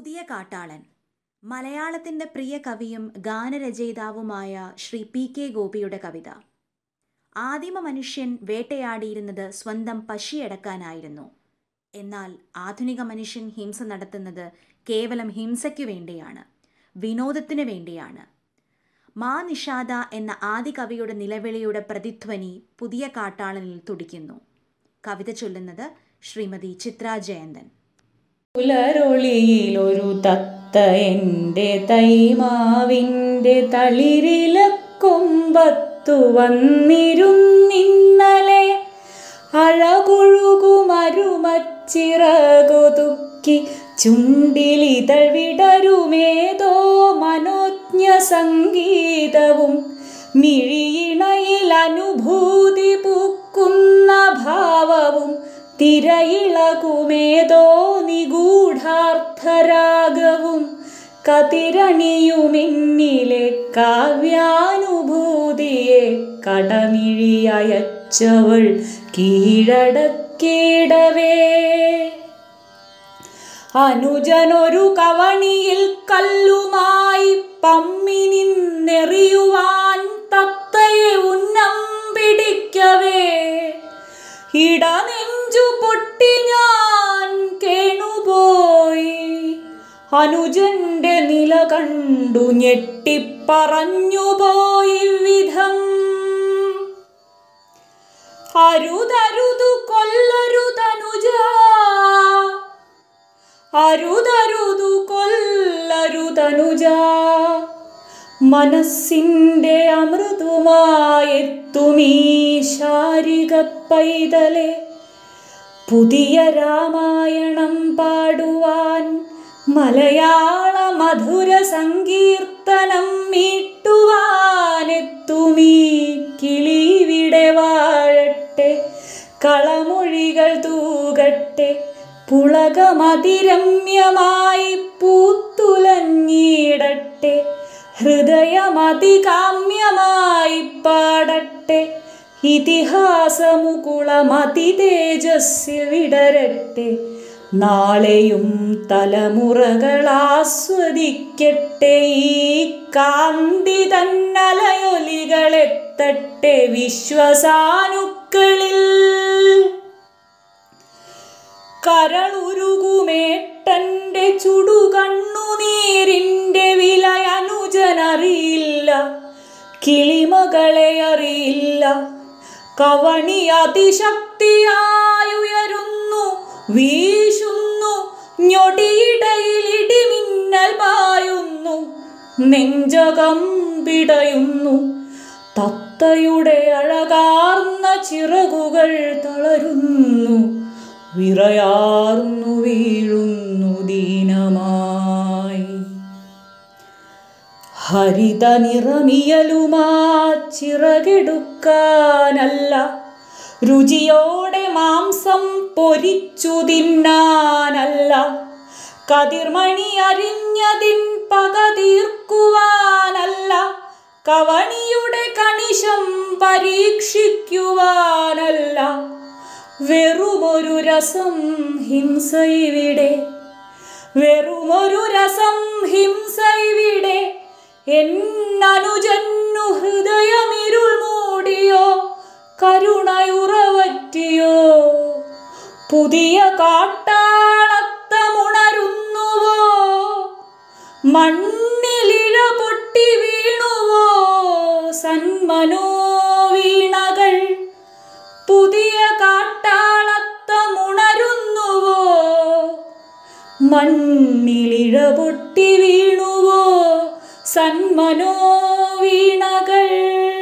പുതിയ കാട്ടാളൻ മലയാളത്തിൻ്റെ പ്രിയ കവിയും ഗാനരചയിതാവുമായ ശ്രീ പി കെ ഗോപിയുടെ കവിത ആദിമ മനുഷ്യൻ വേട്ടയാടിയിരുന്നത് സ്വന്തം പശിയടക്കാനായിരുന്നു എന്നാൽ ആധുനിക മനുഷ്യൻ ഹിംസ നടത്തുന്നത് കേവലം ഹിംസയ്ക്കു വേണ്ടിയാണ് വിനോദത്തിന് വേണ്ടിയാണ് മാ നിഷാദ എന്ന ആദി കവിയുടെ നിലവിളിയുടെ പ്രതിധ്വനി പുതിയ കാട്ടാളനിൽ തുടിക്കുന്നു കവിത ചൊല്ലുന്നത് ശ്രീമതി ചിത്ര ജയന്തൻ പുലരൊളിയിലൊരു തത്ത എൻ്റെ തൈമാവിൻ്റെ തളിരിലക്കൊമ്പത്തു വന്നിരുന്നിന്നലെ അഴകൊഴുകുമരുമച്ചിറകൊതുക്കി ചുണ്ടിലിതൾ വിടരുമേതോ മനോജ്ഞ സംഗീതവും മിഴിയിണയിൽ അനുഭൂതി പൂക്കുന്ന ഭാവവും തിരയിളകുമേതോ നിഗൂഢാർത്ഥരാഗവും കതിരണിയുമെന്നിലെ കാവ്യാനുഭൂതിയെ കടമിഴിയച്ചവൾ കീഴടക്കിടവേ അനുജനൊരു കവണിയിൽ കല്ലുമായി പമ്മി നിന്നെറിയുവാൻ തത്തയെ ഉന്നം പിടിക്കവേ ഇടനെഞ്ചു പൊട്ടി ഞാൻ കേണുപോയി അനുജന്റെ നില കണ്ടു ഞെട്ടിപ്പറഞ്ഞുപോയി വിധം അരുതരുതു കൊല്ലരുതനുജ അരുതരുതു കൊല്ലരുതനുജ മനസ്സിൻ്റെ അമൃതുമായെത്തുമീ ശാരിക പൈതലെ പുതിയ രാമായണം പാടുവാൻ മലയാള മധുര സങ്കീർത്തനം മീട്ടുവാനെത്തുമീ കിളിവിടെ വാഴട്ടെ കളമൊഴികൾ തൂകട്ടെ പുളകമതിരമ്യമായി പൂത്തുലഞ്ഞിടട്ടെ ഹൃദയമതികാമ്യമായി പാടട്ടെ ഇതിഹാസമുകുളമതി തേജസ്സിൽ വിടരട്ടെ നാളെയും തലമുറകൾ ആസ്വദിക്കട്ടെ ഈ കാന്തി തന്നലയൊലികളെത്തട്ടെ വിശ്വസാനുക്കളിൽ കരളുരുകുമേട്ടന്റെ ചുടുകണ്ണുനീരിൻ്റെ വില അനുജനറിയില്ല കിളിമകളെ അറിയില്ല കവണി അതിശക്തിയായുയരുന്നു വീശുന്നു ഞൊടിയിടയിൽ ഇടിമിന്നൽ പായുന്നു നെഞ്ചകം പിടയുന്നു തത്തയുടെ അഴകാർന്ന ചിറകുകൾ തളരുന്നു വിറയാർന്നു വീഴുന്നു ദീനമായി ഹരിത നിറമിയലുമാ ചിറകെടുക്കാനല്ല രുചിയോടെ മാംസം പൊരിച്ചു തിന്നാനല്ല കതിർമണി അരിഞ്ഞതിൻ പക തീർക്കുവാനല്ല കവണിയുടെ കണിശം പരീക്ഷിക്കുവാനല്ല വെറുമൊരു രസം ഹിംസ ഇവിടെ വെറുമൊരു രസം ഹിംസ ഇവിടെ എന്നനുജന്നു ഹൃദയമിരുൾ മൂടിയോ കരുണയുറവറ്റിയോ പുതിയ കാട്ടാളത്തമുണരുന്നുവോ മണ്ണിലിഴ പൊട്ടി വീണുവോ സന്മനോവീണകൾ പുതിയ കാട്ടാളത്തമുണരുന്നുവോ മണ്ണിലിഴ പൊട്ടി വീണുവോ സന്മനോവീണകൾ